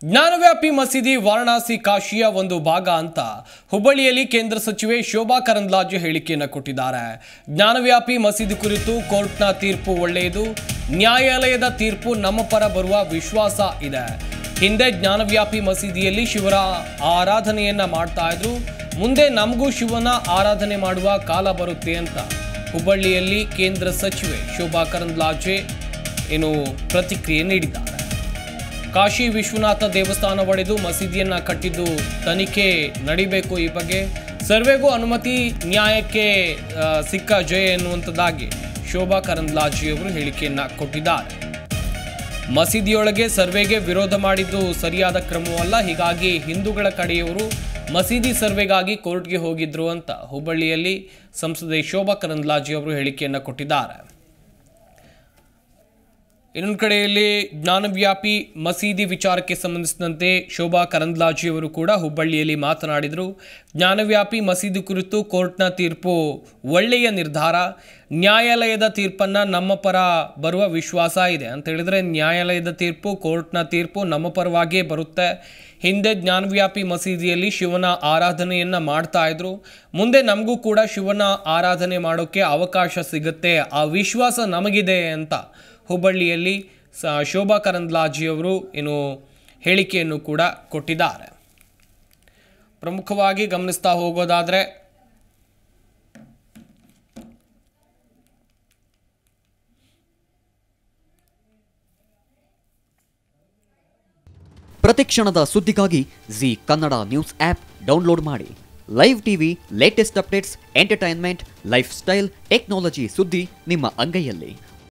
ಜ್ಞಾನವ್ಯಾಪಿ ಮಸೀದಿ ವಾರಣಾಸಿ ಕಾಶಿಯ ಒಂದು ಭಾಗ ಅಂತ ಹುಬ್ಬಳ್ಳಿಯಲ್ಲಿ ಕೇಂದ್ರ ಸಚಿವೆ ಶೋಭಾ ಕರಂದ್ಲಾಜೆ ಹೇಳಿಕೆಯನ್ನು ಕೊಟ್ಟಿದ್ದಾರೆ ಜ್ಞಾನವ್ಯಾಪಿ ಮಸೀದಿ ಕುರಿತು ಕೋರ್ಟ್ನ ತೀರ್ಪು ಒಳ್ಳೆಯದು ನ್ಯಾಯಾಲಯದ ತೀರ್ಪು ನಮ್ಮ ಪರ ಬರುವ ವಿಶ್ವಾಸ ಇದೆ ಹಿಂದೆ ಜ್ಞಾನವ್ಯಾಪಿ ಮಸೀದಿಯಲ್ಲಿ ಶಿವರ ಆರಾಧನೆಯನ್ನ ಮಾಡ್ತಾ ಇದ್ರು ಮುಂದೆ ನಮಗೂ ಶಿವನ ಆರಾಧನೆ ಮಾಡುವ ಕಾಲ ಬರುತ್ತೆ ಅಂತ ಹುಬ್ಬಳ್ಳಿಯಲ್ಲಿ ಕೇಂದ್ರ ಸಚಿವೆ ಶೋಭಾ ಕರಂದ್ಲಾಜೆ ಏನು ಪ್ರತಿಕ್ರಿಯೆ ನೀಡಿದ್ದಾರೆ ಕಾಶಿ ವಿಶ್ವನಾಥ ದೇವಸ್ಥಾನ ಒಡೆದು ಮಸೀದಿಯನ್ನ ಕಟ್ಟಿದ್ದು ತನಿಖೆ ನಡಿಬೇಕು ಈ ಬಗ್ಗೆ ಸರ್ವೆಗೂ ಅನುಮತಿ ನ್ಯಾಯಕ್ಕೆ ಆ, ಸಿಕ್ಕ ಜಯ ಎನ್ನುವಂಥದ್ದಾಗಿ ಶೋಭಾ ಕರಂದ್ಲಾಜೆ ಅವರು ಹೇಳಿಕೆಯನ್ನ ಕೊಟ್ಟಿದ್ದಾರೆ ಮಸೀದಿಯೊಳಗೆ ಸರ್ವೆಗೆ ವಿರೋಧ ಮಾಡಿದ್ದು ಸರಿಯಾದ ಕ್ರಮವಲ್ಲ ಹೀಗಾಗಿ ಹಿಂದೂಗಳ ಕಡೆಯವರು ಮಸೀದಿ ಸರ್ವೆಗಾಗಿ ಕೋರ್ಟ್ಗೆ ಹೋಗಿದ್ರು ಅಂತ ಹುಬ್ಬಳ್ಳಿಯಲ್ಲಿ ಸಂಸದೆ ಶೋಭಾ ಕರಂದ್ಲಾಜೆ ಅವರು ಹೇಳಿಕೆಯನ್ನ ಕೊಟ್ಟಿದ್ದಾರೆ ಇನ್ನೊಂದು ಕಡೆಯಲ್ಲಿ ಜ್ಞಾನವ್ಯಾಪಿ ಮಸೀದಿ ವಿಚಾರಕ್ಕೆ ಸಂಬಂಧಿಸಿದಂತೆ ಶೋಭಾ ಕರಂದ್ಲಾಜೆ ಅವರು ಕೂಡ ಹುಬ್ಬಳ್ಳಿಯಲ್ಲಿ ಮಾತನಾಡಿದರು ಜ್ಞಾನವ್ಯಾಪಿ ಮಸೀದಿ ಕುರಿತು ಕೋರ್ಟ್ನ ತೀರ್ಪು ಒಳ್ಳೆಯ ನಿರ್ಧಾರ ನ್ಯಾಯಾಲಯದ ತೀರ್ಪನ್ನು ನಮ್ಮ ಪರ ಬರುವ ವಿಶ್ವಾಸ ಇದೆ ಅಂತ ಹೇಳಿದ್ರೆ ನ್ಯಾಯಾಲಯದ ತೀರ್ಪು ಕೋರ್ಟ್ನ ತೀರ್ಪು ನಮ್ಮ ಪರವಾಗಿಯೇ ಬರುತ್ತೆ ಹಿಂದೆ ಜ್ಞಾನವ್ಯಾಪಿ ಮಸೀದಿಯಲ್ಲಿ ಶಿವನ ಆರಾಧನೆಯನ್ನ ಮಾಡ್ತಾ ಇದ್ರು ಮುಂದೆ ನಮಗೂ ಕೂಡ ಶಿವನ ಆರಾಧನೆ ಮಾಡೋಕ್ಕೆ ಅವಕಾಶ ಸಿಗುತ್ತೆ ಆ ವಿಶ್ವಾಸ ನಮಗಿದೆ ಅಂತ ಹುಬ್ಬಳ್ಳಿಯಲ್ಲಿ ಸ ಶೋಭಾ ಕರಂದ್ಲಾಜೆಯವರು ಏನು ಹೇಳಿಕೆಯನ್ನು ಕೂಡ ಕೊಟ್ಟಿದ್ದಾರೆ ಪ್ರಮುಖವಾಗಿ ಗಮನಿಸ್ತಾ ಹೋಗೋದಾದರೆ ಪ್ರತಿಕ್ಷಣದ ಸುದ್ದಿಗಾಗಿ Zee Kannada news app download ಮಾಡಿ live TV latest updates entertainment lifestyle technology ಸುದ್ದಿ ನಿಮ್ಮ ಅಂಗೈಯಲ್ಲಿ